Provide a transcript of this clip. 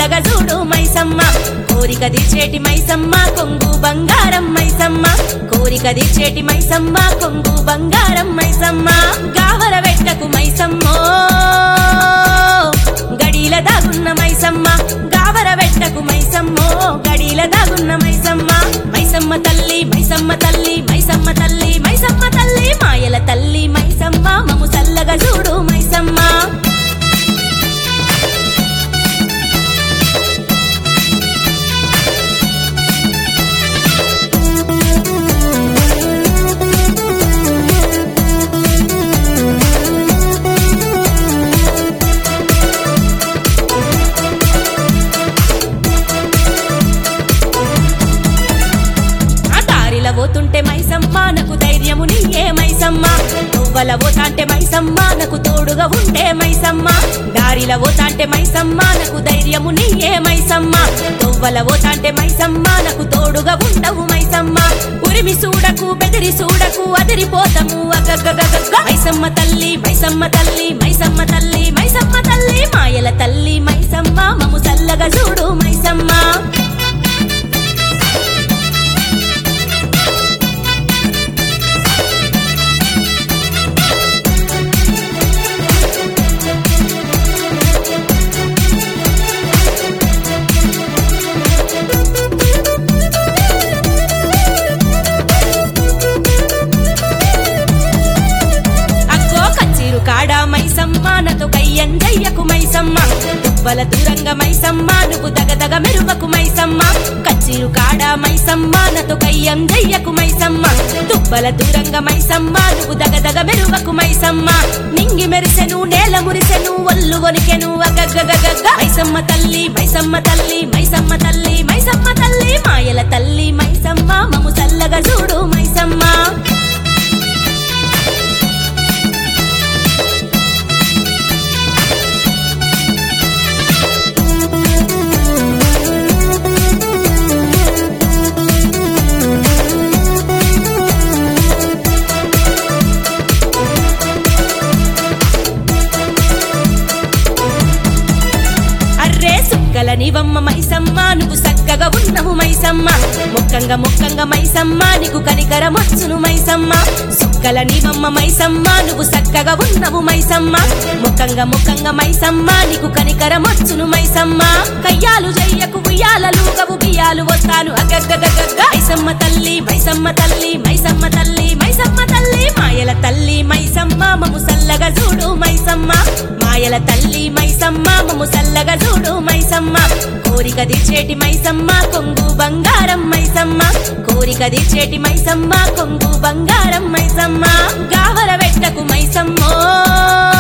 సల్లగా చూడు మైసమ్మ కోరిక తీర్చేటి మైసమ్మ కొంగు బంగారం మైసమ్మ కోరిక తీర్చేటి మైసమ్మ కొంగు బంగారం మైసమ్మ గావర వెట్టకు మైసమ్మో గడిల దాగున్న మైసమ్మ గావర వెట్టకు మైసమ్మో గడిల దాగున్న మైసమ్మ మైసమ్మ తల్లి మైసమ్మ తల్లి మైసమ్మ తల్లి మైసమ్మ తల్లి మాయల తల్లి మైసమ్మ మము చల్లగా చూడు మైసమ్మ ఆ దారిల పోతుంటే మైసమ్మ నాకు ధైర్యము నీయే మైసమ్మ నువ్వల పోతాంటే మైసమ్మ నాకు తోడుగా ఉంటే మైసమ్మ దారిల పోతాంటే మైసమ్మ నాకు ధైర్యము నీయే మైసమ్మ నువ్వల పోతాంటే మైసమ్మ నాకు తోడుగా ఉండవు మైసమ్మ ఉరిమి చూడకు బెదిరి చూడకు అదిరిపోతాము అగగగగగ మైసమ్మ తల్లి మైసమ్మ తల్లి మైసమ్మ తల్లి మైసమ్మ తల్లి మాయల తల్లి మైసమ్మ మము చల్లగా చూడు మైసమ్మ అక్కో కచ్చిరు కాడా మైసమ్మ నతో కయ్యంజయ్యకు మైసమ్మ దుబ్బల దూరంగ మైసమ్మ నువ్వు దగదగ మెరువకు మైసమ్మ కచ్చిరు కాడా మైసమ్మ నతో కయ్యంజయ్యకు మైసమ్మ దుబ్బల దూరంగ మైసమ్మ నువ్వు దగదగ మెరువకు మైసమ్మ నింగి మెరిసెను నేల మురిసెను ఒల్లు వణికెను అగగగగగ మైసమ్మ తల్లి మైసమ్మ తల్లి మైసమ్మ తల్లి మైసమ్మ తల్లి మాయల తల్లి మైసమ్మ మము చల్లగా చూడు మైసమ్మ అర్రే సుక్కల నివమ్మ మైసమ్మ నువ్వు చక్కగా ఉన్నవు మైసమ్మ ముక్కంగా ముక్కంగా మైసమ్మ నీకు కనికరమొచ్చును మైసమ్మ సుక్కల నివమ్మ మైసమ్మ నువ్వు చక్కగా ఉన్నవు మైసమ్మ ముక్కంగా ముక్కంగా మైసమ్మ నీకు కనికరమొచ్చును మైసమ్మ కయ్యాలు జయ్యకు ఉయ్యాలలు గవు బియ్యాలు వస్తాను అగగ్గగగగ్గ మైసమ్మ తల్లి మైసమ్మ తల్లి మైసమ్మ తల్లి మైసమ్మ తల్లి మాయల తల్లి మైసమ్మ మము సల్లగా చూడు మైసమ్మ మాయల తల్లి మైసమ్మ మము సల్లగా చూడు మైసమ్మ కోరిక తీర్చేటి మైసమ్మ కొంగు బంగారం మైసమ్మ కోరిక తీర్చేటి మైసమ్మ కొంగు బంగారం మైసమ్మ గావర వెట్టకు మైసమ్మో